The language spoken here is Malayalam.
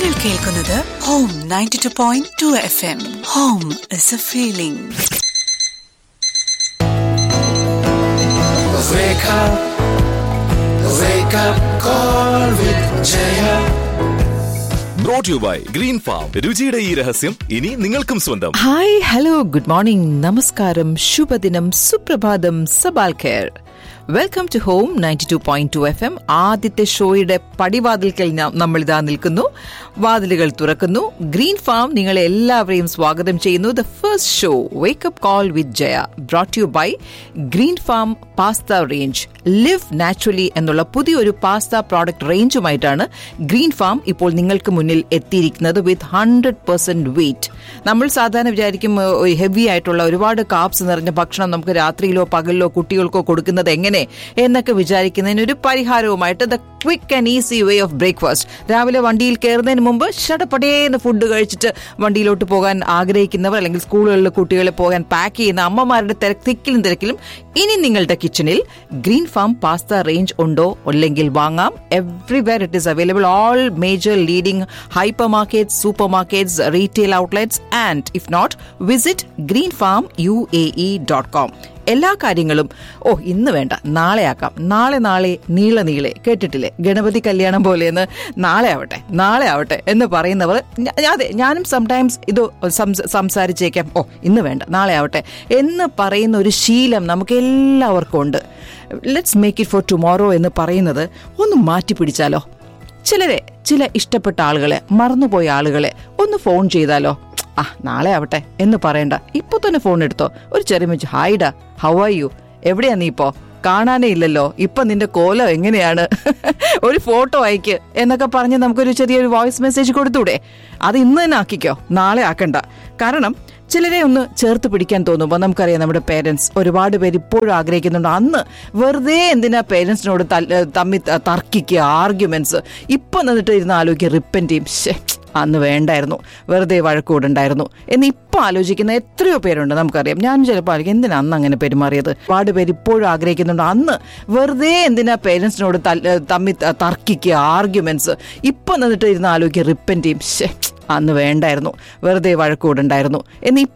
നിങ്ങൾ കേൾക്കുന്നത് home ninety two point two F M home is a feeling Wake up, wake up, call with Jaya. Brought you by Green Farm രുചിയുടെ ഈ രഹസ്യം ഇനി നിങ്ങൾക്കും സ്വന്തം ഹായ് ഹലോ ഗുഡ് മോർണിംഗ് നമസ്കാരം ശുഭദിനം സുപ്രഭാതം സബാൽ care welcome to home ninety two point two F M ആദ്യത്തെ ഷോയുടെ പടിവാതിൽക്കൽ ന- നമ്മൾ ഇതാ നിൽക്കുന്നു വാതിലുകൾ തുറക്കുന്നു ഗ്രീൻ ഫാം നിങ്ങളെ എല്ലാവരെയും സ്വാഗതം ചെയ്യുന്നു the first show wake up call with Jaya brought you by Green Farm pasta range live naturally എന്നുള്ള പുതിയൊരു പാസ്ത പ്രോഡക്റ്റ് റേഞ്ചുമായിട്ടാണ് ഗ്രീൻ ഫാം ഇപ്പോൾ നിങ്ങൾക്ക് മുന്നിൽ എത്തിയിരിക്കുന്നത് വിത്ത് ഹൺഡ്രഡ് പെർസെന്റ് വെയിറ്റ് നമ്മൾ സാധാരണ വിചാരിക്കും ഹെവി ആയിട്ടുള്ള ഒരുപാട് കാപ്സ് നിറഞ്ഞ ഭക്ഷണം നമുക്ക് രാത്രിയിലോ പകലിലോ കുട്ടികൾക്കോ കൊടുക്കുന്നത് എങ്ങനെ എന്നൊക്കെ വിചാരിക്കുന്നതിന് ഒരു പരിഹാരവുമായിട്ട് the quick and easy way of breakfast രാവിലെ വണ്ടിയിൽ കയറുന്നതിന് മുമ്പ് ഷടപ്പടേന്ന് ഫുഡ് കഴിച്ചിട്ട് വണ്ടിയിലോട്ട് പോകാൻ ആഗ്രഹിക്കുന്നവർ അല്ലെങ്കിൽ സ്കൂളുകളിൽ കുട്ടികളെ പോകാൻ പാക്ക് ചെയ്യുന്ന അമ്മമാരുടെ തിരക്ക് തിക്കിലും തിരക്കിലും ഇനി നിങ്ങളുടെ കിച്ചണിൽ ഗ്രീൻ ഫാം പാസ്ത റേഞ്ച് ഉണ്ടോ അല്ലെങ്കിൽ വാങ്ങാം everywhere it is available all major leading hyper markets super markets retail outlets and if not visit Green Farm U A E dot com എല്ലാ കാര്യങ്ങളും ഓ ഇന്ന് വേണ്ട നാളെ ആക്കാം നാളെ നാളെ നീള നീളെ കേട്ടിട്ടില്ലേ ഗണപതി കല്യാണം പോലെയെന്ന് നാളെ ആവട്ടെ നാളെ ആവട്ടെ എന്ന് പറയുന്നവർ ഞ- അതെ ഞാനും സംടൈംസ് ഇത് സംസ- സംസാരിച്ചേക്കാം ഓ ഇന്ന് വേണ്ട നാളെ ആവട്ടെ എന്ന് പറയുന്ന ഒരു ശീലം നമുക്ക് എല്ലാവർക്കും ഉണ്ട് let's make it for tomorrow എന്ന് പറയുന്നത് ഒന്ന് മാറ്റി പിടിച്ചാലോ ചിലരെ ചില ഇഷ്ടപ്പെട്ട ആളുകളെ മറന്നുപോയ ആളുകളെ ഒന്ന് ഫോൺ ചെയ്താലോ ആ നാളെ ആവട്ടെ എന്ന് പറയണ്ട ഇപ്പൊ തന്നെ ഫോൺ എടുത്തോ ഒരു ചെറിയ മെച്ച് ഹായ്ഡാ ഹൗ ആർ യു എവിടെയാ നീ ഇപ്പോ കാണാനേ ഇല്ലല്ലോ ഇപ്പൊ നിന്റെ കോലം എങ്ങനെയാണ് ഒരു ഫോട്ടോ അയക്ക് എന്നൊക്കെ പറഞ്ഞ് നമുക്കൊരു ചെറിയൊരു വോയിസ് മെസ്സേജ് കൊടുത്തൂടെ അത് ഇന്ന് തന്നെ ആക്കിക്കോ നാളെ ആക്കണ്ട കാരണം ചിലരെ ഒന്ന് ചേർത്ത് പിടിക്കാൻ തോന്നുമ്പോൾ നമുക്കറിയാം നമ്മുടെ പേരൻസ് ഒരുപാട് പേര് ഇപ്പോഴും ആഗ്രഹിക്കുന്നുണ്ട് അന്ന് വെറുതെ എന്തിനാ പേരൻസിനോട് തമ്മിൽ ത- തർക്കിക്കുക ആർഗ്യുമെന്റ്സ് ഇപ്പൊ നിന്നിട്ട് ഇരുന്ന് ആലോചിക്കുക റിപ്പൻറ്റ് ചെയ്യും ശ്ശെ, അന്ന് വേണ്ടായിരുന്നു വെറുതെ വഴക്കൂടുണ്ടായിരുന്നു എന്ന് ഇപ്പൊ ആലോചിക്കുന്ന എത്രയോ പേരുണ്ട് നമുക്കറിയാം ഞാൻ ചിലപ്പോൾ ആലോചിക്കും എന്തിനാ അന്ന് അങ്ങനെ പെരുമാറിയത് ഒരുപാട് പേര് ഇപ്പോഴും ആഗ്രഹിക്കുന്നുണ്ട് അന്ന് വെറുതെ എന്തിനാ പേരൻസിനോട് തമ്മിൽ ത- തർക്കിക്കുക ആർഗ്യുമെന്റ്സ് ഇപ്പൊ നിന്നിട്ട് ഇരുന്ന് ആലോചിക്കുക റിപ്പൻറ്റ് ചെയ്യും ശ്ശെ, അന്ന് വേണ്ടായിരുന്നു വെറുതെ വഴക്കൂടുണ്ടായിരുന്നു എന്ന്